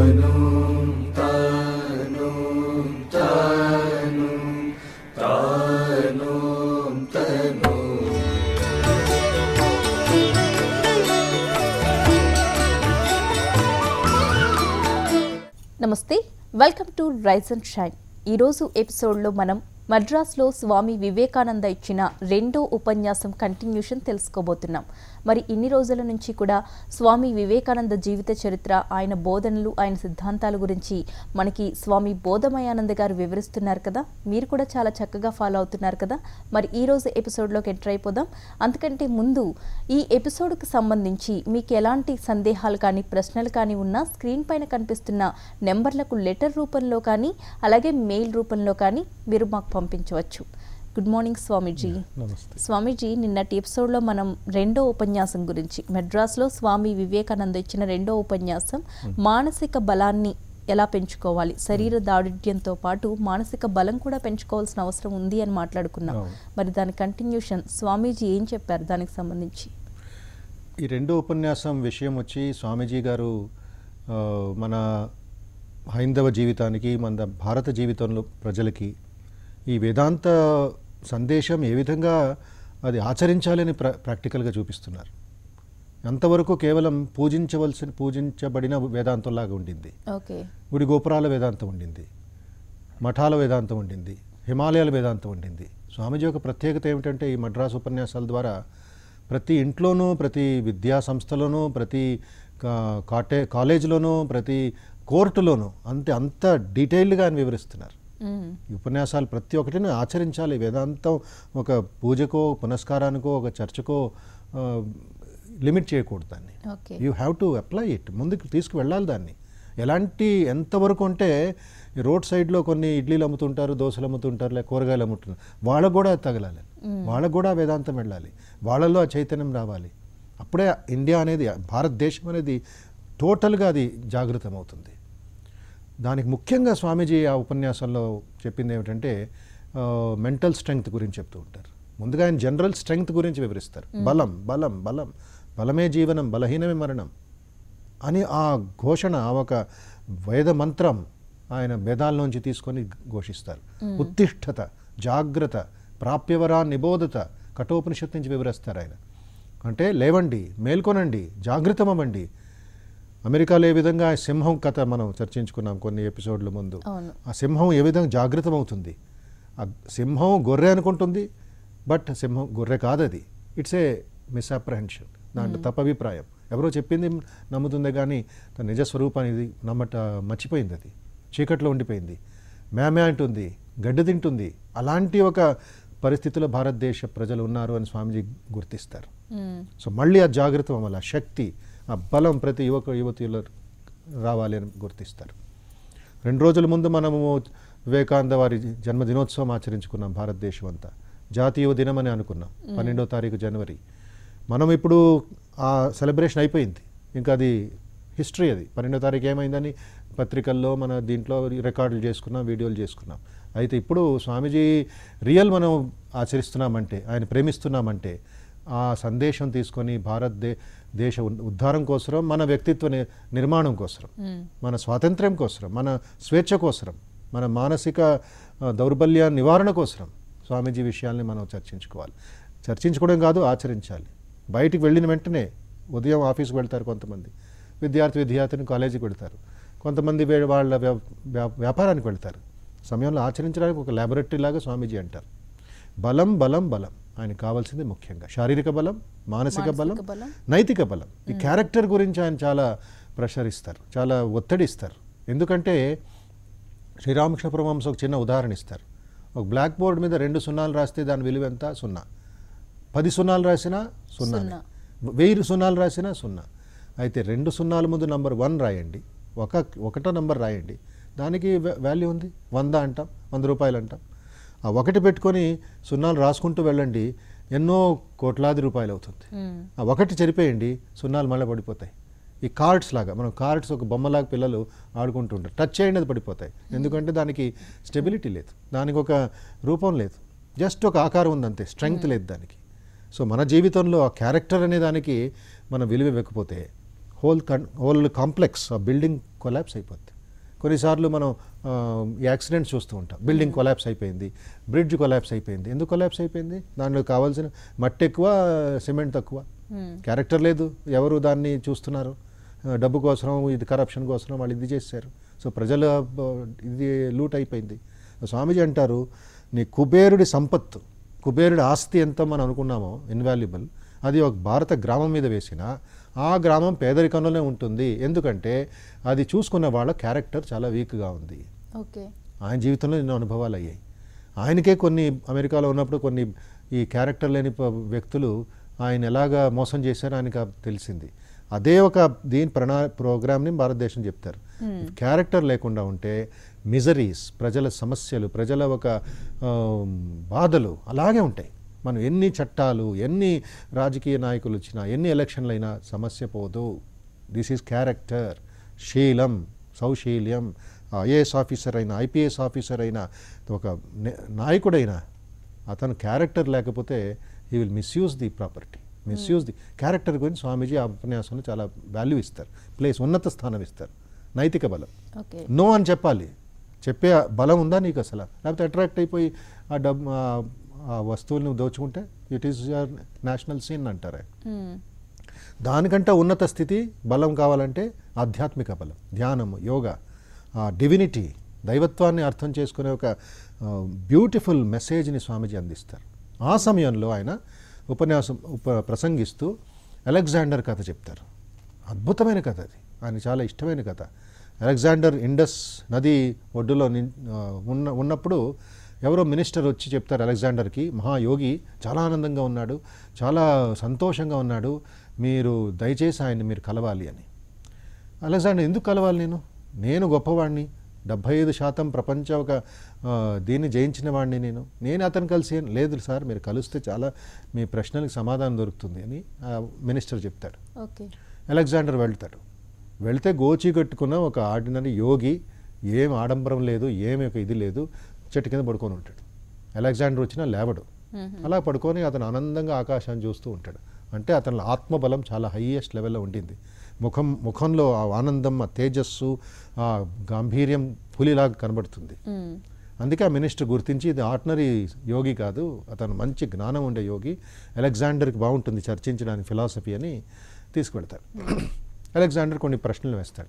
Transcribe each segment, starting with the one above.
తాను తాను తాను తాను తను నమస్తే welcome to rise and shine ఈరోజు ఎపిసోడ్లో మనం మద్రాస్లో స్వామి వివేకానంద ఇచ్చిన రెండో ఉపన్యాసం కంటిన్యూషన్ తెలుసుకోబోతున్నాం మరి ఇన్ని రోజుల నుంచి కూడా స్వామి వివేకానంద జీవిత చరిత్ర ఆయన బోధనలు ఆయన సిద్ధాంతాల గురించి మనకి స్వామి బోధమయానంద గారు వివరిస్తున్నారు కదా మీరు కూడా చాలా చక్కగా ఫాలో అవుతున్నారు కదా మరి ఈ రోజు ఎపిసోడ్లోకి ఎంటర్ అయిపోదాం అంతకంటే ముందు ఈ ఎపిసోడ్కి సంబంధించి మీకు ఎలాంటి సందేహాలు కానీ ప్రశ్నలు కానీ ఉన్నా స్క్రీన్ పైన కనిపిస్తున్న నెంబర్లకు లెటర్ రూపంలో కానీ అలాగే మెయిల్ రూపంలో కానీ మీరు మాకు పంపించవచ్చు గుడ్ మార్నింగ్ స్వామీజీ నమస్తే స్వామీజీ నిన్నటి ఎపిసోడ్లో మనం రెండో ఉపన్యాసం గురించి మెడ్రాస్లో స్వామి వివేకానంద ఇచ్చిన రెండో ఉపన్యాసం మానసిక బలాన్ని ఎలా పెంచుకోవాలి శరీర దారుఢ్యంతో పాటు మానసిక బలం కూడా పెంచుకోవాల్సిన అవసరం ఉంది అని మాట్లాడుకున్నాం అవును. మరి దాని కంటిన్యూషన్ స్వామీజీ ఏం చెప్పారు దానికి సంబంధించి ఈ రెండో ఉపన్యాసం విషయం వచ్చి స్వామీజీ గారు ఆ, మన హైందవ జీవితానికి మన భారత జీవితంలో ప్రజలకి ఈ వేదాంత సందేశం ఏ విధంగా అది ఆచరించాలని ప్ర ప్రాక్టికల్గా చూపిస్తున్నారు అంతవరకు కేవలం పూజించవలసిన పూజించబడిన వేదాంతంలాగా ఉండింది ఓకే గుడి గోపురాల వేదాంతం ఉండింది మఠాల వేదాంతం ఉండింది హిమాలయాల వేదాంతం ఉండింది స్వామీజీ యొక్క ప్రత్యేకత ఏమిటంటే ఈ మద్రాసు ఉపన్యాసాల ద్వారా ప్రతి ఇంట్లోనూ ప్రతి విద్యా సంస్థలోనూ ప్రతి కా- కాటే కాలేజీలోనూ ప్రతి కోర్టులోనూ అంతే అంత డీటెయిల్డ్గా ఆయన వివరిస్తున్నారు మ్మ్. ఈ ఉపన్యాసాలు ప్రతి ఒక్కటిని ఆచరించాలి వేదాంతం ఒక పూజకో పునస్కారానికో ఒక చర్చకో ఆ, లిమిట్ చేయకూడదు దాన్ని okay you have to apply it ముందుకు తీసుకువెళ్ళాలి దాన్ని ఎలాంటి ఎంతవరకు అంటే ఈ రోడ్ సైడ్లో కొన్ని ఇడ్లీలు అమ్ముతుంటారు దోశలు అమ్ముతుంటారు లేక కూరగాయలు అమ్ముతుంటారు వాళ్ళకు కూడా అది తగలాలి వాళ్ళకు కూడా వేదాంతం వెళ్ళాలి వాళ్ళలో ఆ చైతన్యం రావాలి అప్పుడే ఇండియా అనేది భారతదేశం అనేది టోటల్గా అది జాగృతం అవుతుంది దానికి ముఖ్యంగా స్వామీజీ ఆ ఉపన్యాసంలో చెప్పింది ఏమిటంటే మెంటల్ స్ట్రెంగ్త్ గురించి చెప్తూ ఉంటారు ముందుగా ఆయన జనరల్ స్ట్రెంగ్త్ గురించి వివరిస్తారు బలం బలం బలం బలమే జీవనం బలహీనమే మరణం అని ఆ ఘోషణ ఆ ఒక వేద మంత్రం ఆయన వేదాల్లోంచి తీసుకొని ఘోషిస్తారు ఉత్తిష్టత జాగ్రత్త ప్రాప్యవరా నిబోధత కఠోపనిషత్తు నుంచి వివరిస్తారు ఆయన అంటే లేవండి మేల్కొనండి జాగృతమవ్వండి అమెరికాలో ఏ విధంగా ఆ సింహం కథ మనం చర్చించుకున్నాం కొన్ని ఎపిసోడ్ల ముందు అవును ఆ సింహం ఏ విధంగా జాగృతమవుతుంది ఆ సింహం గొర్రె అనుకుంటుంది బట్ సింహం గొర్రె కాదు అది ఇట్స్ ఏ మిస్అప్రహెన్షన్ దాంట్లో తప్పభిప్రాయం ఎవరో చెప్పింది నమ్ముతుందే కానీ తన నిజ స్వరూపాన్ని ఇది నమ్మట మర్చిపోయింది అది చీకట్లో ఉండిపోయింది మేమే అంటుంది గడ్డి తింటుంది అలాంటి ఒక పరిస్థితిలో భారతదేశ ప్రజలు ఉన్నారు అని స్వామీజీ గుర్తిస్తారు మ్మ్. సో మళ్ళీ ఆ జాగ్రత్త అవ్వాలి ఆ శక్తి ఆ బలం ప్రతి యువక యువతిలో రావాలి అని గుర్తిస్తారు రెండు రోజుల ముందు మనము వివేకానంద వారి జన్మదినోత్సవం ఆచరించుకున్నాం భారతదేశం అంతా జాతీయ దినం అని అనుకున్నాం పన్నెండో తారీఖు జనవరి మనం ఇప్పుడు ఆ సెలబ్రేషన్ అయిపోయింది ఇంకా అది హిస్టరీ అది పన్నెండో తారీఖు ఏమైందని పత్రికల్లో మన దీంట్లో రికార్డులు చేసుకున్నాం వీడియోలు చేసుకున్నాం అయితే ఇప్పుడు స్వామీజీ రియల్ మనం ఆచరిస్తున్నామంటే ఆయన ప్రేమిస్తున్నామంటే ఆ సందేశం తీసుకొని భారత్ దే దేశ ఉన్- ఉద్ధారం కోసరం మన వ్యక్తిత్వ ని- నిర్మాణం కోసరం మన స్వాతంత్ర్యం కోసరం మన స్వేచ్ఛ కోసరం మన మానసిక ఆ, దౌర్బల్య నివారణ కోసరం స్వామీజీ విషయాల్ని మనం చర్చించుకోవాలి చర్చించుకోవడం కాదు ఆచరించాలి బయటికి వెళ్ళిన వెంటనే ఉదయం ఆఫీస్కి వెళ్తారు కొంతమంది విద్యార్థి విద్యార్థిని కాలేజీకి వెళ్తారు కొంతమంది వే- వాళ్ళ వ్యా- వ్యా- వ్యాపారానికి వెళ్తారు సమయంలో ఆచరించడానికి ఒక ల్యాబొరేటరీ లాగా స్వామీజీ అంటారు బలం బలం బలం ఆయనకు కావాల్సింది ముఖ్యంగా శారీరక బలం మానసిక బలం మానసిక బలం. నైతిక బలం ఈ క్యారెక్టర్ గురించి ఆయన చాలా ప్రెషర్ ఇస్తారు చాలా ఒత్తిడి ఇస్తారు ఎందుకంటే శ్రీరామకృష్ణ పరమహంస ఒక చిన్న ఉదాహరణ ఇస్తారు ఒక బ్లాక్ బోర్డ్ మీద రెండు సున్నాలు రాస్తే దాని విలువ ఎంత సున్నా పది సున్నాలు రాసినా సున్నా సున్నా. వెయ్యి సున్నాలు రాసినా సున్నా అయితే రెండు సున్నాల ముందు నంబర్ వన్ రాయండి ఒక ఒకటో నంబర్ రాయండి దానికి వా- వాల్యూ ఉంది వంద అంటాం వంద రూపాయలు అంటాం ఆ ఒకటి పెట్టుకొని సున్నాలు రాసుకుంటూ వెళ్ళండి ఎన్నో కోట్లాది రూపాయలు అవుతుంది మ్మ్. ఆ ఒకటి చెరిపేయండి సున్నాలు మళ్ళీ పడిపోతాయి ఈ కార్డ్స్ లాగా మనం కార్డ్స్ ఒక బొమ్మలాగా పిల్లలు ఆడుకుంటూ ఉంటారు టచ్ చేయండి అది పడిపోతాయి ఎందుకంటే దానికి స్టెబిలిటీ లేదు దానికి ఒక రూపం లేదు జస్ట్ ఒక ఆకారం ఉంది అంతే స్ట్రెంగ్త్ లేదు దానికి సో మన జీవితంలో ఆ క్యారెక్టర్ అనే దానికి మనం విలువ ఇవ్వకపోతే హోల్ కన్ హోల్ కాంప్లెక్స్ ఆ బిల్డింగ్ కొలాప్స్ అయిపోద్ది కొన్నిసార్లు మనం ఆ, ఈ యాక్సిడెంట్స్ చూస్తూ ఉంటాం బిల్డింగ్ కొలాప్స్ అయిపోయింది బ్రిడ్జ్ కొలాప్స్ అయిపోయింది ఎందుకు కొలాప్స్ అయిపోయింది దానిలో కావాల్సిన మట్టి ఎక్కువ సిమెంట్ తక్కువ క్యారెక్టర్ లేదు ఎవరు దాన్ని చూస్తున్నారు ఆ, డబ్బు కోసం ఇది కరప్షన్ కోసం వాళ్ళు ఇది చేశారు సో ప్రజల బ- ఇది లూట్ అయిపోయింది స్వామీజీ అంటారు నీ కుబేరుడి సంపత్తు కుబేరుడి ఆస్తి ఎంత మనం అనుకున్నామో ఇన్వాల్యుబుల్ అది ఒక భారత గ్రామం మీద వేసిన ఆ గ్రామం పేదరికంలోనే ఉంటుంది ఎందుకంటే అది చూసుకున్న వాళ్ళ క్యారెక్టర్ చాలా వీక్గా ఉంది ఓకే ఆయన జీవితంలో ఎన్నో అనుభవాలు అయ్యాయి ఆయనకే కొన్ని అమెరికాలో ఉన్నప్పుడు కొన్ని ఈ క్యారెక్టర్ లేని ప- వ్యక్తులు ఆయన ఎలాగా మోసం చేశారో ఆయనకు తెలిసింది అదే ఒక దీని ప్రణా ప్రోగ్రామ్ని భారతదేశం చెప్తారు క్యారెక్టర్ లేకుండా ఉంటే మిజరీస్ ప్రజల సమస్యలు ప్రజల ఒక ఆ, బాధలు అలాగే ఉంటాయి మనం ఎన్ని చట్టాలు ఎన్ని రాజకీయ నాయకులు వచ్చినా ఎన్ని ఎలక్షన్లు అయినా సమస్య పోదు దిస్ ఈజ్ క్యారెక్టర్ శీలం సౌశీల్యం ఐఏఎస్ ఆఫీసర్ అయినా ఐపీఎస్ ఆఫీసర్ అయినా ఒక నే- నాయకుడైనా అతను క్యారెక్టర్ లేకపోతే he will misuse the property misuse the character గురించి స్వామీజీ ఆ ఉపన్యాసంలో చాలా వాల్యూ ఇస్తారు ప్లేస్ ఉన్నత స్థానం ఇస్తారు నైతిక బలం ఓకే నో అని చెప్పాలి చెప్పే బలం ఉందా నీకు అసలు లేకపోతే అట్రాక్ట్ అయిపోయి ఆ డబ్బు ఆ- ఆ వస్తువుల్ని దోచుకుంటే it is your national sin అంటారు ఆయన. దానికంటే ఉన్నత స్థితి బలం కావాలంటే ఆధ్యాత్మిక బలం ధ్యానము యోగా డివినిటీ దైవత్వాన్ని అర్థం చేసుకునే ఒక బ్యూటిఫుల్ మెసేజ్ని స్వామీజీ అందిస్తారు ఆ సమయంలో ఆయన ఉపన్యాసం ఉప ప్రసంగిస్తూ అలెగ్జాండర్ కథ చెప్తారు అద్భుతమైన కథ అది ఆయన చాలా ఇష్టమైన కథ అలెగ్జాండర్ ఇండస్ నది ఒడ్డులో నిన్- ఆ, ఉన్న ఉన్నప్పుడు ఎవరో మినిస్టర్ వచ్చి చెప్తారు అలెగ్జాండర్కి మహాయోగి చాలా ఆనందంగా ఉన్నాడు చాలా సంతోషంగా ఉన్నాడు మీరు దయచేసి ఆయన్ని మీరు కలవాలి అని అలెగ్జాండర్ ఎందుకు కలవాలి నేను నేను గొప్పవాడిని డెబ్భై ఐదు శాతం ప్రపంచ ఒక ఆ, దీన్ని జయించిన వాడిని నేను నేను అతను కలిసి లేదు సార్ మీరు కలిస్తే చాలా మీ ప్రశ్నలకు సమాధానం దొరుకుతుంది అని ఆ మినిస్టర్ చెప్తాడు ఓకే అలెగ్జాండర్ వెళ్తాడు వెళ్తే గోచి కట్టుకున్న ఒక ఆర్డినరీ యోగి ఏం ఆడంబరం లేదు ఏమి ఒక ఇది లేదు చెట్టు కింద పడుకొని ఉంటాడు అలెగ్జాండర్ వచ్చినా లేవడు అలా పడుకొని అతను ఆనందంగా ఆకాశాన్ని చూస్తూ ఉంటాడు అంటే అతని ఆత్మబలం చాలా హైయెస్ట్ లెవెల్లో ఉండింది ముఖం ముఖంలో ఆ ఆనందం ఆ తేజస్సు ఆ గాంభీర్యం పులిలాగా కనబడుతుంది అందుకే ఆ మినిస్టర్ గుర్తించి ఇది ఆర్డినరీ యోగి కాదు అతను మంచి జ్ఞానం ఉండే యోగి అలెగ్జాండర్కి బాగుంటుంది చర్చించడానికి ఫిలాసఫీ అని తీసుకువెళ్తాడు అలెగ్జాండర్ కొన్ని ప్రశ్నలు వేస్తాడు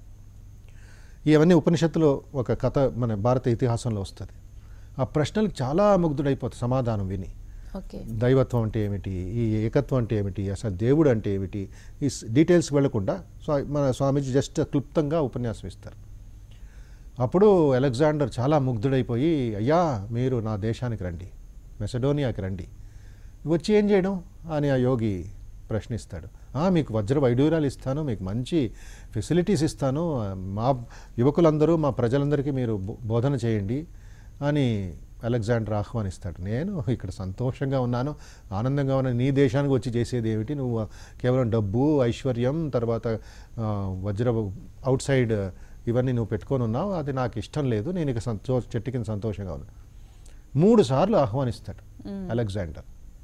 ఇవన్నీ ఉపనిషత్తులో ఒక కథ మన భారత ఇతిహాసంలో వస్తుంది ఆ ప్రశ్నలకు చాలా ముగ్ధుడైపోతుంది సమాధానం విని ఓకే దైవత్వం అంటే ఏమిటి ఈ ఏకత్వం అంటే ఏమిటి అసలు దేవుడు అంటే ఏమిటి ఈ స్- డీటెయిల్స్ వెళ్లకుండా స్వా- మన స్వామీజీ జస్ట్ క్లుప్తంగా ఉపన్యాసం ఇస్తారు అప్పుడు అలెగ్జాండర్ చాలా ముగ్ధుడైపోయి అయ్యా మీరు నా దేశానికి రండి మెసడోనియాకి రండి వచ్చి ఏం చేయడం అని ఆ యోగి ప్రశ్నిస్తాడు "ఆ, మీకు వజ్ర వైడూర్యాలు ఇస్తాను మీకు మంచి ఫెసిలిటీస్ ఇస్తాను ఆ, మా యువకులందరూ మా ప్రజలందరికీ మీరు బో- బోధన చేయండి అని అలెగ్జాండర్ ఆహ్వానిస్తాడు నేను ఇక్కడ సంతోషంగా ఉన్నాను ఆనందంగా ఉన్నాను నీ దేశానికి వచ్చి చేసేది ఏమిటి నువ్వు కేవలం డబ్బు ఐశ్వర్యం తర్వాత ఆ, వజ్ర అవుట్ సైడ్ ఇవన్నీ నువ్వు పెట్టుకొని ఉన్నావు అది నాకు ఇష్టం లేదు నేను ఇక సంతో చెట్టు కింద సంతోషంగా ఉన్నాను మూడు సార్లు ఆహ్వానిస్తాడు అలెగ్జాండర్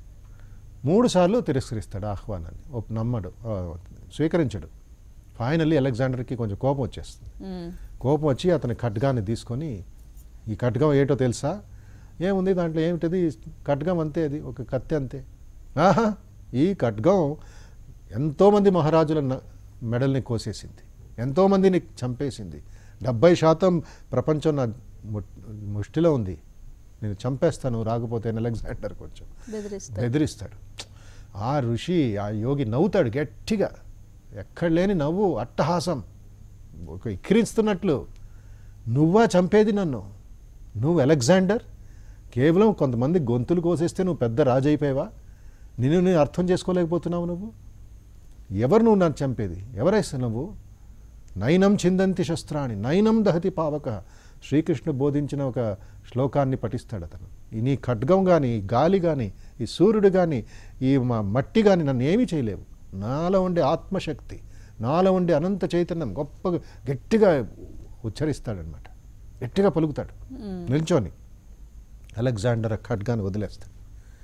మూడు సార్లు తిరస్కరిస్తాడు ఆహ్వానాన్ని ఒప్- నమ్మడు ఆ, స్వీకరించడు ఫైనల్లీ అలెగ్జాండర్కి కొంచెం కోపం వచ్చేస్తుంది కోపం వచ్చి అతని ఖడ్గాన్ని తీసుకొని ఈ ఖడ్గం ఏంటో తెలుసా ఏముంది దాంట్లో ఏమిటది ఖడ్గం అంతే అది ఒక కత్తి అంతే ఆహా ఈ ఖడ్గం ఎంతోమంది మహారాజుల న- మెడల్ని కోసేసింది ఎంతోమందిని చంపేసింది డెబ్బై శాతం ప్రపంచం నా ము- ముష్టిలో ఉంది నేను చంపేస్తాను రాకపోతే అలెగ్జాండర్ కొంచెం బెదిరిస్తారు బెదిరిస్తాడు ఆ ఋషి ఆ యోగి నవ్వుతాడు గట్టిగా ఎక్కడ లేని నవ్వు అట్టహాసం ఒక ఎక్కిరిస్తున్నట్లు నువ్వా చంపేది నన్ను నువ్వు అలెగ్జాండర్ కేవలం కొంతమంది గొంతులు కోసేస్తే నువ్వు పెద్ద రాజు అయిపోయావా నిన్ను నేను అర్థం చేసుకోలేకపోతున్నావు నువ్వు ఎవరు నువ్వు నన్ను చంపేది ఎవరైతే నువ్వు నైనం చిందంతి శస్త్రాన్ని నైనం దహతి పావక శ్రీకృష్ణ బోధించిన ఒక శ్లోకాన్ని పఠిస్తాడు అతను ఈ నీ ఖడ్గం కానీ ఈ గాలి కానీ ఈ సూర్యుడు కానీ ఈ మా మట్టి కానీ నన్ను ఏమీ చేయలేవు నాలో ఉండే ఆత్మశక్తి నాలో ఉండే అనంత చైతన్యం గొప్పగా గట్టిగా ఉచ్చరిస్తాడనమాట గట్టిగా పలుకుతాడు నిల్చొని అలెగ్జాండర్ ఆ ఖడ్గాన్ని వదిలేస్తాడు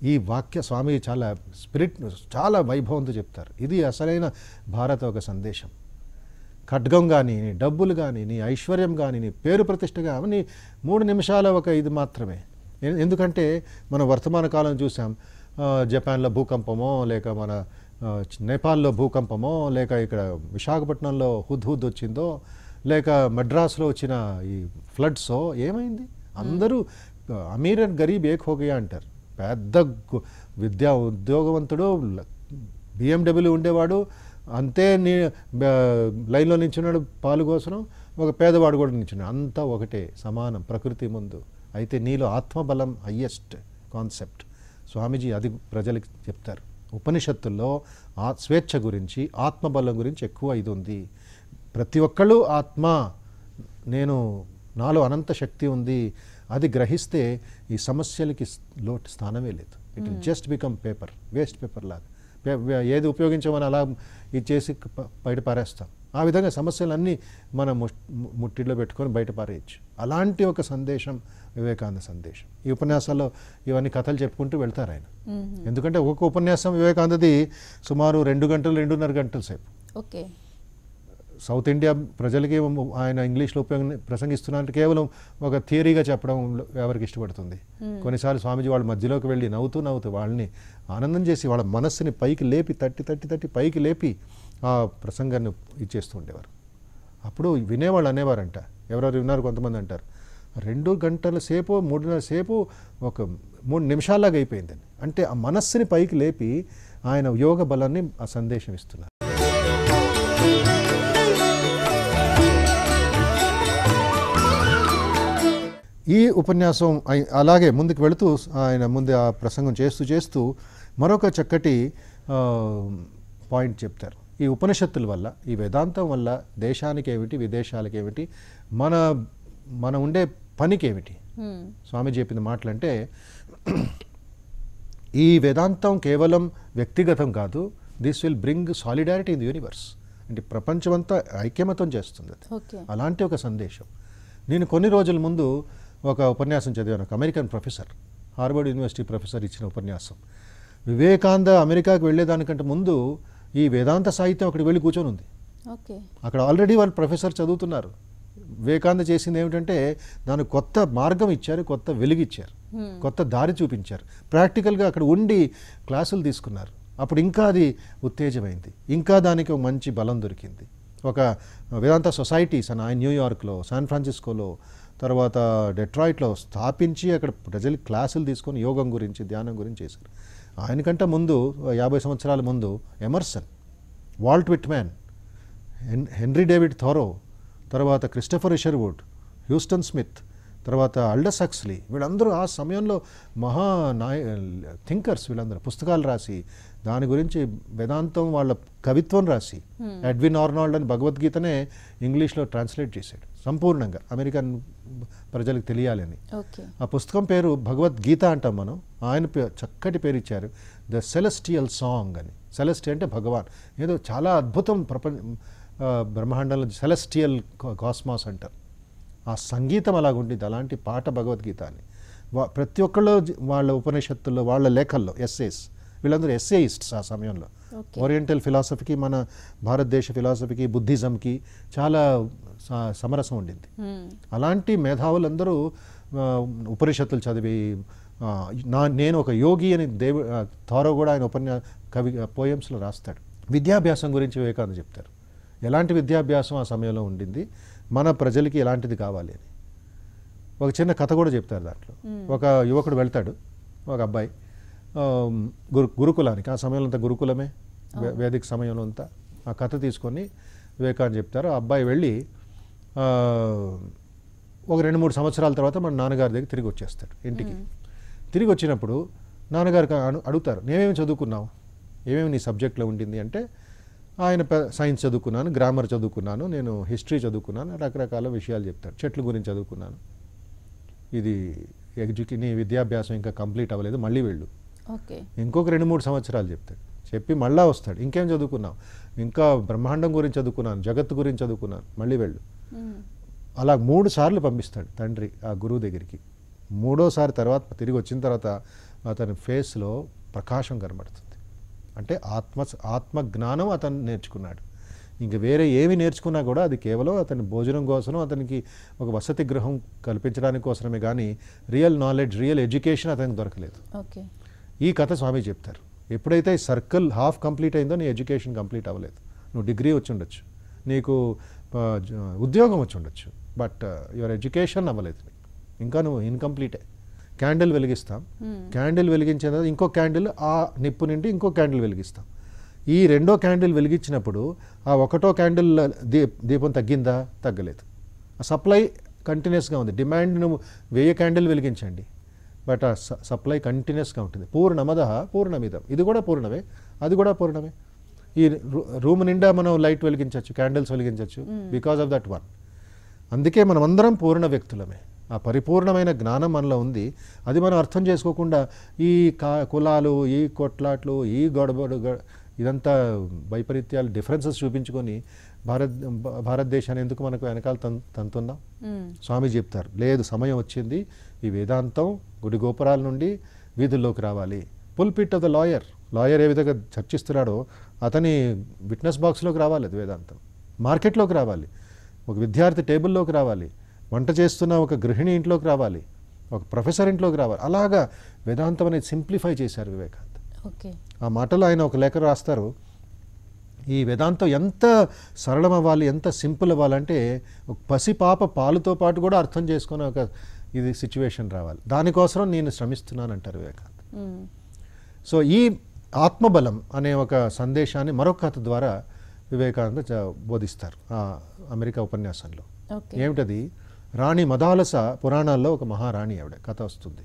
ఈ వాక్య స్వామి చాలా స్పిరిట్ చాలా వైభవంతో చెప్తారు ఇది అసలైన భారత ఒక సందేశం ఖడ్గం కానీ నీ డబ్బులు కానీ నీ ఐశ్వర్యం కానీ నీ పేరు ప్రతిష్ట కానీ మూడు నిమిషాల ఒక ఇది మాత్రమే ఎ- ఎందుకంటే మనం వర్తమాన కాలం చూసాం ఆ, జపాన్లో భూకంపమో లేక మన ఆ, చ- నేపాల్లో భూకంపమో లేక ఇక్కడ విశాఖపట్నంలో హుద్ హుద్ వచ్చిందో లేక మద్రాసులో వచ్చిన ఈ ఫ్లడ్సో ఏమైంది అందరూ ఆ, అమీర్ అండ్ గరీబ్ ఏక్ హోగయా అంటారు పెద్ద గు- విద్యా ఉద్యోగవంతుడు బిఎండబ్ల్యూ ఉండేవాడు అంతే నీ బ- లైన్లో నించున్నాడు పాలు కోసం ఒక పేదవాడు కూడా నించున్నాడు అంతా ఒకటే సమానం ప్రకృతి ముందు అయితే నీలో ఆత్మబలం హయ్యెస్ట్ కాన్సెప్ట్ స్వామీజీ అది ప్రజలకు చెప్తారు ఉపనిషత్తుల్లో ఆ స్వేచ్ఛ గురించి ఆత్మబలం గురించి ఎక్కువ ఇది ఉంది ప్రతి ఒక్కళ్ళు ఆత్మ నేను నాలో అనంత శక్తి ఉంది అది గ్రహిస్తే ఈ సమస్యలకి స్- లోటు స్థానమే లేదు it just become paper waste paper లాగా పే- వే- ఏది ఉపయోగించమని అలా ఇది చేసి ప- బయట పారేస్తాం ఆ విధంగా సమస్యలన్నీ మనం ముష్- ము- ముట్టిలో పెట్టుకొని బయట పారేయచ్చు అలాంటి ఒక సందేశం వివేకానంద సందేశం ఈ ఉపన్యాసాల్లో ఇవన్నీ కథలు చెప్పుకుంటూ వెళ్తారు ఆయన ఎందుకంటే ఒక్కొక్క ఉపన్యాసం వివేకానందది సుమారు రెండు గంటలు రెండున్నర గంటల సేపు ఓకే సౌత్ ఇండియా ప్రజలకి ఆయన ఇంగ్లీష్లో ఉపయోగ ప్రసంగిస్తున్నట్టు కేవలం ఒక థియరీగా చెప్పడం ఎవరికి ఇష్టపడుతుంది కొన్నిసార్లు స్వామీజీ వాళ్ళ మధ్యలోకి వెళ్ళి నవ్వుతూ నవ్వుతూ వాళ్ళని ఆనందం చేసి వాళ్ళ మనస్సుని పైకి లేపి తట్టి తట్టి తట్టి పైకి లేపి ఆ ప్రసంగాన్ని ఇచ్చేస్తూ ఉండేవారు అప్పుడు వినేవాళ్ళు అనేవారంట ఎవరెవరు విన్నారు కొంతమంది అంటారు రెండు గంటల సేపు మూడున్నర సేపు ఒక మూడు నిమిషాల్లాగా అయిపోయిందని అంటే ఆ మనస్సుని పైకి లేపి ఆయన యోగ బలాన్ని ఆ సందేశం ఇస్తున్నారు ఈ ఉపన్యాసం అయి- అలాగే ముందుకు వెళుతూ ఆయన ముందు ఆ ప్రసంగం చేస్తూ చేస్తూ మరొక చక్కటి ఆ, పాయింట్ చెప్తారు ఈ ఉపనిషత్తుల వల్ల ఈ వేదాంతం వల్ల దేశానికి ఏమిటి విదేశాలకు ఏమిటి మన మన ఉండే పనికి ఏమిటి స్వామి చెప్పిన మాటలంటే ఈ వేదాంతం కేవలం వ్యక్తిగతం కాదు this will bring solidarity in the universe అంటే ప్రపంచమంతా ఐక్యమతం చేస్తుంది అది ఓకే అలాంటి ఒక సందేశం నేను కొన్ని రోజుల ముందు ఒక ఉపన్యాసం చదివాను ఒక American professor Harvard university professor ఇచ్చిన ఉపన్యాసం వివేకానంద అమెరికాకు వెళ్ళేదానికంటే ముందు ఈ వేదాంత సాహిత్యం అక్కడికి వెళ్ళి కూర్చొని ఉంది ఓకే అక్కడ ఆల్రెడీ వాళ్ళు ప్రొఫెసర్ చదువుతున్నారు వివేకానంద చేసింది ఏమిటంటే దానికి కొత్త మార్గం ఇచ్చారు కొత్త వెలుగు ఇచ్చారు కొత్త దారి చూపించారు ప్రాక్టికల్గా అక్కడ ఉండి క్లాసులు తీసుకున్నారు అప్పుడు ఇంకా అది ఉత్తేజమైంది ఇంకా దానికి ఒక మంచి బలం దొరికింది ఒక వేదాంత సొసైటీస్ అని ఆయన న్యూయార్క్లో శాన్ ఫ్రాన్సిస్కోలో తర్వాత డెట్రాయిట్లో స్థాపించి అక్కడ ప్రజలు క్లాసులు తీసుకొని యోగం గురించి ధ్యానం గురించి చేశారు ఆయనకంటే ముందు యాభై సంవత్సరాల ముందు ఎమర్సన్ వాల్ట్ విట్మ్యాన్ హెన్ హెన్రీ డేవిడ్ థోరో తర్వాత క్రిస్టఫర్ ఇషర్వుడ్ హ్యూస్టన్ స్మిత్ తర్వాత అల్డస్ హక్స్లీ వీళ్ళందరూ ఆ సమయంలో మహా నాయ థింకర్స్ వీళ్ళందరూ పుస్తకాలు రాసి దాని గురించి వేదాంతం వాళ్ళ కవిత్వం రాసి ఎడ్విన్ ఆర్నాల్డ్ అని భగవద్గీతనే ఇంగ్లీష్లో ట్రాన్స్లేట్ చేశాడు సంపూర్ణంగా అమెరికన్ ప్రజలకు తెలియాలని ఓకే ఆ పుస్తకం పేరు భగవద్గీత అంటాం మనం ఆయన పే- చక్కటి పేరు ఇచ్చారు ద సెలెస్టియల్ సాంగ్ అని సెలెస్టి అంటే భగవాన్ ఏదో చాలా అద్భుతం ప్రపంచ ఆ, బ్రహ్మాండంలో సెలెస్టియల్ కాస్మాస్ అంటారు ఆ సంగీతం అలాగుంటుంది అలాంటి పాట భగవద్గీత అని వా- ప్రతి ఒక్కళ్ళు జ- వాళ్ళ ఉపనిషత్తుల్లో వాళ్ళ లేఖల్లో ఎస్సేస్ వీళ్ళందరూ ఎస్సేయిస్ట్స్ ఆ సమయంలో Okay. ఓరియంటల్ ఫిలాసఫీకి మన భారతదేశ ఫిలాసఫీకి బుద్ధిజంకి చాలా స- సమరసం ఉండింది అలాంటి మేధావులందరూ ఆ, ఉపనిషత్తులు చదివి ఆ, నా నేను ఒక యోగి అని దేవు ఆ, థారో కూడా ఆయన ఉపన్యా కవి పోయమ్స్లో రాస్తాడు విద్యాభ్యాసం గురించి వివేకానంద చెప్తారు ఎలాంటి విద్యాభ్యాసం ఆ సమయంలో ఉండింది మన ప్రజలకి ఎలాంటిది కావాలి అని ఒక చిన్న కథ కూడా చెప్తారు దాంట్లో ఒక యువకుడు వెళ్తాడు ఒక అబ్బాయి ఆ, గురు గురుకులానికి ఆ సమయంలో అంతా గురుకులమే వే- వేదిక సమయంలో అంతా ఆ కథ తీసుకొని వివేకానంద చెప్తారు ఆ అబ్బాయి వెళ్ళి ఆ, ఒక రెండు మూడు సంవత్సరాల తర్వాత మన నాన్నగారి దగ్గర తిరిగి వచ్చేస్తాడు ఇంటికి తిరిగి వచ్చినప్పుడు నాన్నగారికి అడు- అడుగుతారు నేమేమి చదువుకున్నావు ఏమేమి నీ సబ్జెక్ట్లో ఉండింది అంటే ఆయన పె- సైన్స్ చదువుకున్నాను గ్రామర్ చదువుకున్నాను నేను హిస్టరీ చదువుకున్నాను రకరకాల విషయాలు చెప్తాడు చెట్ల గురించి చదువుకున్నాను ఇది ఎడ్యుకే నీ విద్యాభ్యాసం ఇంకా కంప్లీట్ అవ్వలేదు మళ్ళీ వెళ్ళు ఓకే ఇంకొక రెండు మూడు సంవత్సరాలు చెప్తాడు చెప్పి మళ్ళా వస్తాడు ఇంకేం చదువుకున్నావు ఇంకా బ్రహ్మాండం గురించి చదువుకున్నాను జగత్తు గురించి చదువుకున్నాను మళ్ళీ వెళ్ళు అలా మూడు సార్లు పంపిస్తాడు తండ్రి ఆ గురువు దగ్గరికి మూడోసారి తర్వాత తిరిగి వచ్చిన తర్వాత అతని ఫేస్లో ప్రకాశం కనబడుతుంది అంటే ఆత్మ ఆత్మ జ్ఞానం అతను నేర్చుకున్నాడు ఇంక వేరే ఏమి నేర్చుకున్నా కూడా అది కేవలం అతని భోజనం కోసం అతనికి ఒక వసతి గృహం కల్పించడానికి కోసమే కానీ రియల్ నాలెడ్జ్ రియల్ ఎడ్యుకేషన్ అతనికి దొరకలేదు ఓకే ఈ కథ స్వామి చెప్తారు ఎప్పుడైతే సర్కిల్ హాఫ్ కంప్లీట్ అయిందో నీ ఎడ్యుకేషన్ కంప్లీట్ అవ్వలేదు నువ్వు డిగ్రీ వచ్చి ఉండొచ్చు నీకు ఆ, జ- ఉద్యోగం వచ్చి ఉండొచ్చు బట్ యువర్ ఎడ్యుకేషన్ అవ్వలేదు నీకు. ఇంకా నువ్వు ఇన్కంప్లీటే క్యాండిల్ వెలిగిస్తాం క్యాండిల్ వెలిగించిన తర్వాత ఇంకో క్యాండిల్ ఆ నిప్పు నుండి ఇంకో క్యాండిల్ వెలిగిస్తాం ఈ రెండో క్యాండిల్ వెలిగించినప్పుడు ఆ ఒకటో క్యాండిల్ దీ దీపం తగ్గిందా తగ్గలేదు ఆ సప్లై కంటిన్యూస్గా ఉంది డిమాండ్ నువ్వు వెయ్యి క్యాండిల్ వెలిగించండి బట్ ఆ స- సప్లై కంటిన్యూస్గా ఉంటుంది పూర్ణమద పూర్ణమిదం ఇది కూడా పూర్ణమే అది కూడా పూర్ణమే ఈ రూ- రూమ్ నిండా మనం లైట్ వెలిగించవచ్చు క్యాండిల్స్ వెలిగించవచ్చు బికాస్ ఆఫ్ దట్ వన్ అందుకే మనం అందరం పూర్ణ వ్యక్తులమే ఆ పరిపూర్ణమైన జ్ఞానం మనలో ఉంది అది మనం అర్థం చేసుకోకుండా ఈ కా కులాలు ఈ కొట్లాట్లు ఈ గొడబడు గ- ఇదంతా వైపరీత్యాలు డిఫరెన్సెస్ చూపించుకొని భారత్ భా- భారతదేశాన్ని ఎందుకు మనకు వెనకాల తన్ తంతున్నాం స్వామి చెప్తారు లేదు సమయం వచ్చింది ఈ వేదాంతం గుడి గోపురాల నుండి వీధుల్లోకి రావాలి pulpit of the lawyer lawyer ఏ విధంగా చర్చిస్తున్నాడో అతని విట్నెస్ బాక్స్లోకి రావాలి అది వేదాంతం మార్కెట్లోకి రావాలి ఒక విద్యార్థి టేబుల్లోకి రావాలి వంట చేస్తున్న ఒక గృహిణి ఇంట్లోకి రావాలి ఒక ప్రొఫెసర్ ఇంట్లోకి రావాలి అలాగా వేదాంతం అనేది సింప్లిఫై చేశారు వివేకానంద ఓకే ఆ మాటలో ఆయన ఒక లేఖ రాస్తారు ఈ వేదాంతం ఎంత సరళం అవ్వాలి ఎంత సింపుల్ అవ్వాలంటే ఒక పసిపాప పాలుతో పాటు కూడా అర్థం చేసుకునే ఒక ఇది సిచ్యువేషన్ రావాలి దానికోసం నేను శ్రమిస్తున్నాను అంటారు వివేకానంద సో ఈ ఆత్మబలం అనే ఒక సందేశాన్ని మరొక కథ ద్వారా వివేకానంద చ- బోధిస్తారు ఆ అమెరికా ఉపన్యాసంలో ఓకే ఏమిటది రాణి మదాలస పురాణాల్లో ఒక మహారాణి ఆవిడ కథ వస్తుంది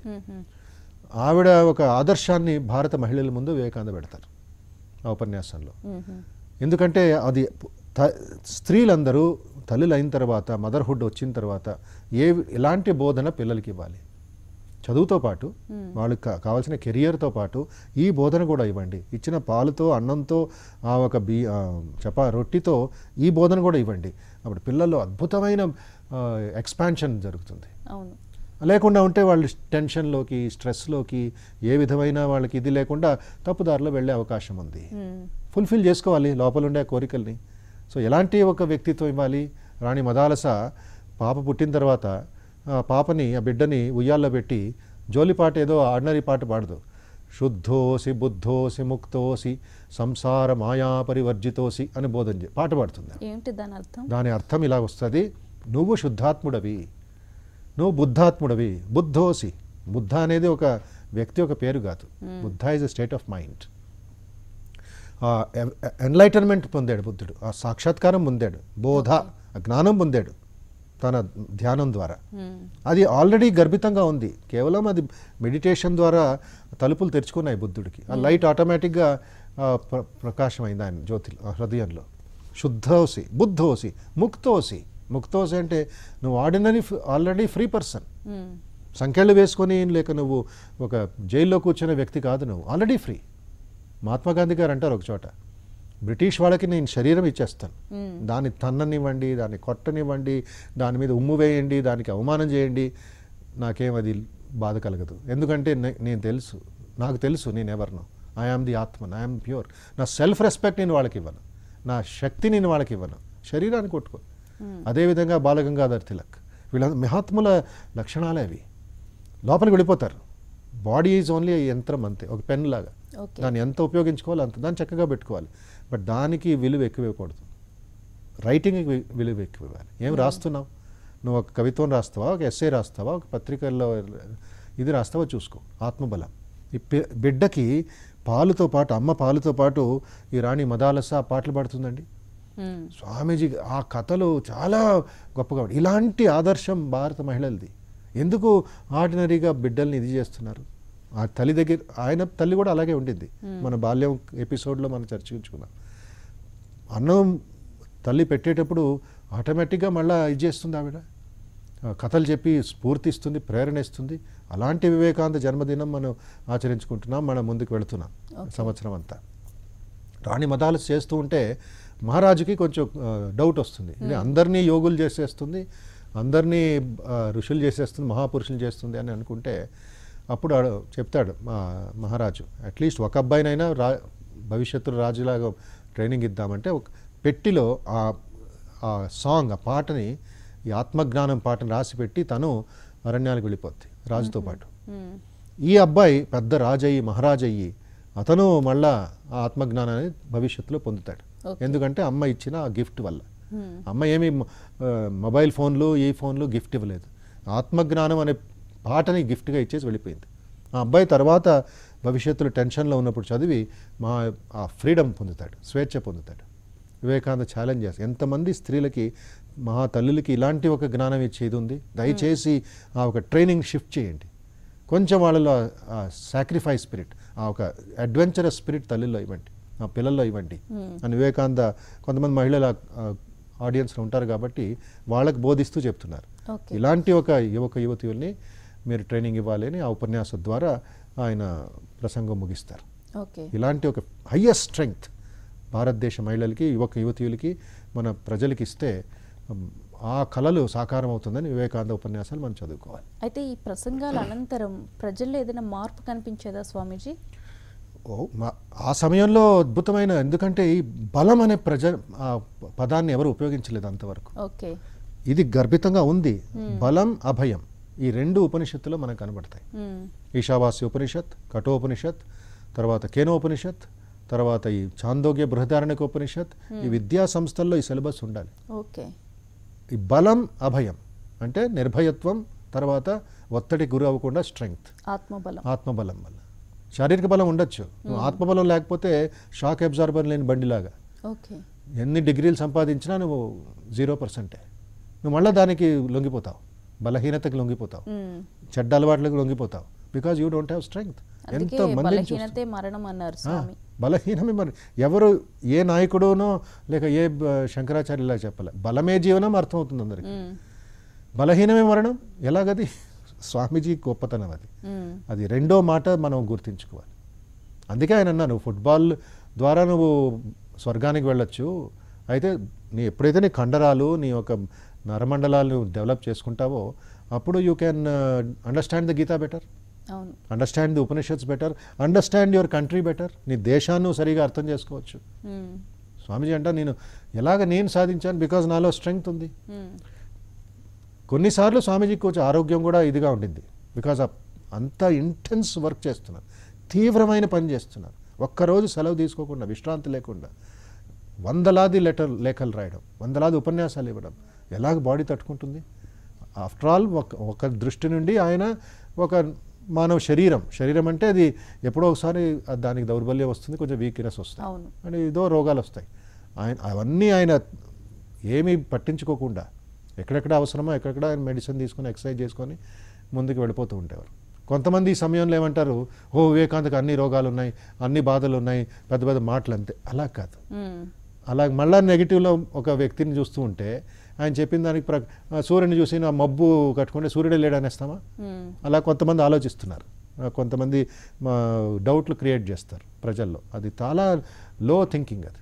ఆవిడ ఒక ఆదర్శాన్ని భారత మహిళల ముందు వివేకానంద పెడతారు ఆ ఉపన్యాసంలో ఎందుకంటే అది త- స్త్రీలందరూ తల్లులు అయిన తర్వాత మదర్హుడ్ వచ్చిన తర్వాత ఏ ఎలాంటి బోధన పిల్లలకి ఇవ్వాలి చదువుతో పాటు వాళ్ళకి కా- కావాల్సిన కెరియర్తో పాటు ఈ బోధన కూడా ఇవ్వండి ఇచ్చిన పాలుతో అన్నంతో ఆ ఒక బీ ఆ, చపా రొట్టితో ఈ బోధన కూడా ఇవ్వండి అప్పుడు పిల్లల్లో అద్భుతమైన ఎక్స్పాన్షన్ జరుగుతుంది అవును లేకుండా ఉంటే వాళ్ళు టెన్షన్లోకి స్ట్రెస్లోకి ఏ విధమైన వాళ్ళకి ఇది లేకుండా తప్పుదారిలో వెళ్ళే అవకాశం ఉంది ఫుల్ఫిల్ చేసుకోవాలి లోపల ఉండే ఆ కోరికల్ని సో ఎలాంటి ఒక వ్యక్తిత్వం ఇవ్వాలి రాణి మదాలస పాప పుట్టిన తర్వాత ఆ పాపని ఆ బిడ్డని ఉయ్యాల్లో పెట్టి జోలిపాట ఏదో ఆర్డినరీ పాట పాడదు శుద్ధోసి బుద్ధోసి ముక్తోసి సంసార మాయా పరివర్జితోసి అని బోధన చే- పాట పాడుతుంది ఏమిటి దాని అర్థం దాని అర్థం ఇలా వస్తుంది నువ్వు శుద్ధాత్ముడవి నువ్వు బుద్ధాత్ముడవి బుద్ధోసి బుద్ధ అనేది ఒక వ్యక్తి ఒక పేరు కాదు Buddha is a state of mind enlightenment పొందాడు బుద్ధుడు ఆ సాక్షాత్కారం పొందాడు బోధ ఆ జ్ఞానం పొందాడు తన ధ్యానం ద్వారా అది ఆల్రెడీ గర్భితంగా ఉంది కేవలం అది మెడిటేషన్ ద్వారా తలుపులు తెరుచుకున్నాయి బుద్ధుడికి ఆ లైట్ ఆటోమేటిక్గా ఆ, ప్ర ప్రకాశమైంది ఆయన జ్యోతిలో ఆ హృదయంలో శుద్ధోసి బుద్ధోసి ముక్తోసి ముక్తోసి అంటే నువ్వు ఆర్డినరీ ఆల్రెడీ ఫ్రీ పర్సన్ సంఖ్యలు వేసుకొని లేక నువ్వు ఒక జైల్లో కూర్చునే వ్యక్తి కాదు నువ్వు ఆల్రెడీ ఫ్రీ మహాత్మా గాంధీ గారు అంటారు ఒక చోట బ్రిటిష్ వాళ్ళకి నేను శరీరం ఇచ్చేస్తాను దాన్ని తన్ననివ్వండి దాన్ని కొట్టనివ్వండి దాని మీద ఉమ్ము వేయండి దానికి అవమానం చేయండి నాకేం అది బాధ కలగదు ఎందుకంటే నే- నేను తెలుసు నాకు తెలుసు నేను ఎవరినో I am the Atman I am pure నా సెల్ఫ్ రెస్పెక్ట్ నేను వాళ్ళకి ఇవ్వను నా శక్తి నేను వాళ్ళకి ఇవ్వను శరీరాన్ని కొట్టుకో అదేవిధంగా బాలగంగాధర్ తిలక్ వీళ్ళ మహాత్ముల లక్షణాలే అవి లోపలికి వెళ్ళిపోతారు బాడీ ఈజ్ ఓన్లీ యంత్రం అంతే ఒక పెన్ లాగా ఓకే దాన్ని ఎంత ఉపయోగించుకోవాలో అంత దాన్ని చక్కగా పెట్టుకోవాలి బట్ దానికి విలువ ఎక్కువ ఇవ్వకూడదు రైటింగ్కి వి- విలువ ఎక్కువ ఇవ్వాలి ఏం రాస్తున్నావు నువ్వు ఒక కవిత్వం రాస్తావా ఒక ఎస్ఏ రాస్తావా ఒక పత్రికల్లో ఇది రాస్తావా చూసుకో ఆత్మబలం ఈ పి- బిడ్డకి పాలుతో పాటు అమ్మ పాలుతో పాటు ఈ రాణి మదాలస పాటలు పాడుతుందండి స్వామీజీ ఆ కథలు చాలా గొప్పగా ఉంటాయి. ఇలాంటి ఆదర్శం భారత మహిళలది ఎందుకు ఆర్డినరీగా బిడ్డల్ని ఇది చేస్తున్నారు ఆ తల్లి దగ్గర ఆయన తల్లి కూడా అలాగే ఉండింది మన బాల్యం ఎపిసోడ్లో మనం చర్చించుకున్నాం అన్నం తల్లి పెట్టేటప్పుడు ఆటోమేటిక్గా మళ్ళీ ఇది చేస్తుంది ఆవిడ ఆ, కథలు చెప్పి స్ఫూర్తిస్తుంది ప్రేరణ ఇస్తుంది అలాంటి వివేకానంద జన్మదినం మనం ఆచరించుకుంటున్నాం మనం ముందుకు వెళుతున్నాం సంవత్సరం అంతా రాణి మదాలు చేస్తూ ఉంటే మహారాజుకి కొంచెం ఆ, డౌట్ వస్తుంది ఇది అందరినీ యోగులు చేసేస్తుంది అందరినీ ఆ, ఋషులు చేసేస్తుంది మహాపురుషులు చేస్తుంది అని అనుకుంటే అప్పుడు ఆడు చెప్తాడు మా మహారాజు అట్లీస్ట్ ఒక అబ్బాయినైనా రా భవిష్యత్తులో రాజులాగా ట్రైనింగ్ ఇద్దామంటే ఒక పెట్టిలో ఆ ఆ సాంగ్ ఆ పాటని ఈ ఆత్మజ్ఞానం పాటను రాసి పెట్టి తను అరణ్యాలకు వెళ్ళిపోద్ది రాజుతో పాటు మ్మ్. ఈ అబ్బాయి పెద్ద రాజయ్యి మహారాజయ్యి అతను మళ్ళా ఆ ఆత్మజ్ఞానాన్ని భవిష్యత్తులో పొందుతాడు Okay. ఎందుకంటే అమ్మ ఇచ్చిన ఆ గిఫ్ట్ వల్ల మ్మ్. అమ్మ ఏమి ఆ, మొబైల్ ఫోన్లు ఈ ఫోన్లు గిఫ్ట్ ఇవ్వలేదు ఆత్మజ్ఞానం అనే పాటని గిఫ్ట్గా ఇచ్చేసి వెళ్ళిపోయింది ఆ అబ్బాయి తర్వాత భవిష్యత్తులో టెన్షన్లో ఉన్నప్పుడు చదివి మా ఆ ఫ్రీడమ్ పొందుతాడు స్వేచ్ఛ పొందుతాడు వివేకానంద ఛాలెంజ్ చేస్తాడు ఎంతమంది స్త్రీలకి మహా తల్లులకి ఇలాంటి ఒక జ్ఞానం ఇచ్చేది ఉంది దయచేసి ఆ ఒక ట్రైనింగ్ షిఫ్ట్ చేయండి కొంచెం వాళ్ళలో ఆ సాక్రిఫైస్ స్పిరిట్ ఆ ఒక అడ్వెంచరస్ స్పిరిట్ తల్లిలో ఇవ్వండి ఆ పిల్లల్లో ఇవ్వండి అని వివేకానంద కొంతమంది మహిళల ఆడియన్స్లో ఉంటారు కాబట్టి వాళ్ళకి బోధిస్తూ చెప్తున్నారు ఓకే ఇలాంటి ఒక యువక యువతుల్ని మీరు ట్రైనింగ్ ఇవ్వాలి అని ఆ ఉపన్యాసం ద్వారా ఆయన ప్రసంగం ముగిస్తారు ఓకే ఇలాంటి ఒక హయ్యెస్ట్ స్ట్రెంగ్త్ భారతదేశ మహిళలకి యువక యువతీయులకి మన ప్రజలకి ఇస్తే ఉమ్, ఆ కళలు సాకారం అవుతుందని వివేకానంద ఉపన్యాసాలు మనం చదువుకోవాలి అయితే ఈ ప్రసంగాల అనంతరం ప్రజల్లో ఏదైనా మార్పు కనిపించేదా స్వామీజీ ఓ మా- ఆ సమయంలో అద్భుతమైన ఎందుకంటే ఈ బలం అనే ప్రజ ఆ పదాన్ని ఎవరు ఉపయోగించలేదు అంతవరకు ఓకే ఇది గర్భితంగా ఉంది బలం అభయం ఈ రెండు ఉపనిషత్తులో మనకు కనబడతాయి మ్మ్. ఈశావాస్య ఉపనిషత్ కఠోపనిషత్ తర్వాత కేనోపనిషత్ తర్వాత ఈ చాందోగ్య బృహదారణ్యక ఉపనిషత్ ఈ విద్యా సంస్థల్లో ఈ సిలబస్ ఉండాలి ఓకే ఈ బలం అభయం అంటే నిర్భయత్వం తర్వాత ఒత్తిడి గురి అవ్వకుండా స్ట్రెంగ్త్ ఆత్మబలం ఆత్మబలం వల్ల శారీరక బలం ఉండొచ్చు నువ్వు ఆత్మబలం లేకపోతే షాక్ అబ్జార్బర్ లేని బండిలాగా ఓకే ఎన్ని డిగ్రీలు సంపాదించినా నువ్వు జీరో పర్సెంటే నువ్వు మళ్ళీ దానికి లొంగిపోతావు బలహీనతకి లొంగిపోతావు మ్మ్. చెడ్డ అలవాట్లకు లొంగిపోతావు because you don't have strength అందుకే ఎంత మందిని బలహీనతే మరణం అన్నారు స్వామి బలహీనమే మరి ఎవరు ఏ నాయకుడునో లేక ఏ బ- శంకరాచార్య ఇలా చెప్పలే బలమే జీవనం అర్థమవుతుంది అందరికి మ్మ్. బలహీనమే మరణం ఎలాగది స్వామీజీ గొప్పతనం అది మ్మ్. అది రెండో మాట మనం గుర్తించుకోవాలి అందుకే ఆయన అన్నాను ఫుట్బాల్ ద్వారా నువ్వు స్వర్గానికి వెళ్ళొచ్చు అయితే నీ ఎప్పుడైతే నీ కండరాలు నీ యొక్క నరమండలాలు నువ్వు డెవలప్ చేసుకుంటావో అప్పుడు you can understand the Gita better అవును understand the Upanishads better understand your country better నీ దేశాన్ని నువ్వు సరిగా అర్థం చేసుకోవచ్చు మ్మ్. స్వామీజీ అంట నేను ఎలాగ నేను సాధించాను బికాజ్ నాలో స్ట్రెంగ్త్ ఉంది మ్మ్. కొన్నిసార్లు స్వామీజీకి కొంచెం ఆరోగ్యం కూడా ఇదిగా ఉండింది బికాజ్ అంత ఇంటెన్స్ వర్క్ చేస్తున్నారు తీవ్రమైన పని చేస్తున్నారు ఒక్కరోజు సెలవు తీసుకోకుండా విశ్రాంతి లేకుండా వందలాది లెటర్ లేఖలు రాయడం వందలాది ఉపన్యాసాలు ఇవ్వడం ఎలాగ బాడీ తట్టుకుంటుంది ఆఫ్టర్ ఆల్ ఒక ఒక దృష్టి నుండి ఆయన ఒక మానవ శరీరం శరీరం అంటే అది ఎప్పుడో ఒకసారి అది దానికి దౌర్బల్యం వస్తుంది కొంచెం వీక్నెస్ వస్తుంది అవును అంటే ఏదో రోగాలు వస్తాయి ఆయన అవన్నీ ఆయన ఏమీ పట్టించుకోకుండా ఎక్కడెక్కడ అవసరమో ఎక్కడెక్కడ ఆయన మెడిసిన్ తీసుకొని ఎక్సర్సైజ్ చేసుకొని ముందుకు వెళ్ళిపోతూ ఉండేవారు కొంతమంది ఈ సమయంలో ఏమంటారు ఓ వివేకాంతకు అన్ని రోగాలు ఉన్నాయి అన్ని బాధలు ఉన్నాయి పెద్ద పెద్ద మాటలు అంతే అలా కాదు మ్మ్. అలా మళ్ళా నెగిటివ్లో ఒక వ్యక్తిని చూస్తూ ఉంటే ఆయన చెప్పిన దానికి ప్ర ఆ సూర్యుని చూసి నా మబ్బు కట్టుకుంటే సూర్యుడే లేడనేస్తామా మ్మ్. అలా కొంతమంది ఆలోచిస్తున్నారు ఆ, కొంతమంది మా డౌట్లు క్రియేట్ చేస్తారు ప్రజల్లో అది చాలా లో థింకింగ్ అది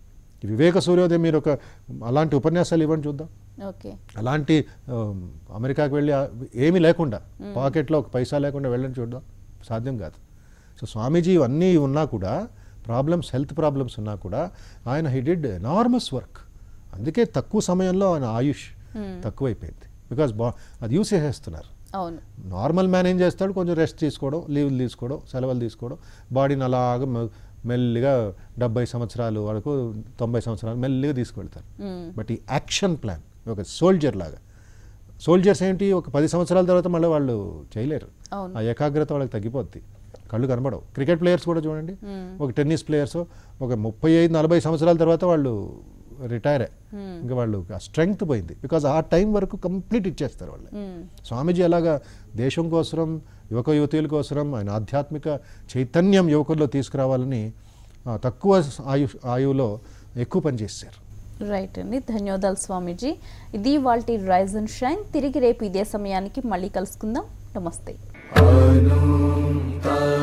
ఈ వివేక సూర్యోదయం మీరు ఒక అలాంటి ఉపన్యాసాలు ఇవ్వండి చూద్దాం ఓకే అలాంటి ఆ, అమెరికాకి వెళ్ళి ఆ, ఏమీ లేకుండా పాకెట్లో ఒక పైసా లేకుండా వెళ్ళని చూద్దాం సాధ్యం కాదు సో స్వామీజీ ఇవన్నీ ఉన్నా కూడా ప్రాబ్లమ్స్ హెల్త్ ప్రాబ్లమ్స్ ఉన్నా కూడా ఆయన హీ డిడ్ ఎనార్మస్ వర్క్ అందుకే తక్కువ సమయంలో ఆయన ఆయుష్ Hmm. తక్కువైపోయింది బికాజ్ బా అది యూస్ చేసేస్తున్నారు అవును నార్మల్ మ్యాన్ ఏం చేస్తాడు కొంచెం రెస్ట్ తీసుకోవడం లీవ్లు తీసుకోవడం సెలవులు తీసుకోవడం బాడీని అలాగ మె- మెల్లిగా డెబ్బై సంవత్సరాలు వరకు తొంభై సంవత్సరాలు మెల్లిగా తీసుకువెళ్తారు మ్మ్. బట్ ఈ యాక్షన్ ప్లాన్ ఒక సోల్జర్ లాగా సోల్జర్స్ ఏంటి ఒక పది సంవత్సరాల తర్వాత మళ్ళీ వాళ్ళు చేయలేరు అవును ఆ ఏకాగ్రత వాళ్ళకి తగ్గిపోద్ది కళ్ళు కనబడవు క్రికెట్ ప్లేయర్స్ కూడా చూడండి మ్మ్. ఒక టెన్నిస్ ప్లేయర్స్ ఒక ముప్పై ఐదు నలభై సంవత్సరాల తర్వాత వాళ్ళు రిటైర్ మ్మ్. ఇంకా వాళ్ళు ఆ స్ట్రెంగ్త్ పోయింది బికాజ్ ఆ టైం వరకు కంప్లీట్ ఇచ్చేస్తారు వాళ్ళు మ్మ్. స్వామీజీ అలాగా దేశం కోసరం యువక యువతీయుల కోసరం ఆయన ఆధ్యాత్మిక చైతన్యం యువకుల్లో తీసుకురావాలని ఆ, తక్కువ ఆయు ఆయువులో ఎక్కువ పని చేశారు రైట్ అండి ధన్యవాదాలు స్వామీజీ ఇది వాళ్ళ రైజ్ అండ్ షైన్ తిరిగి రేపు ఇదే సమయానికి మళ్ళీ కలుసుకుందాం నమస్తే Anum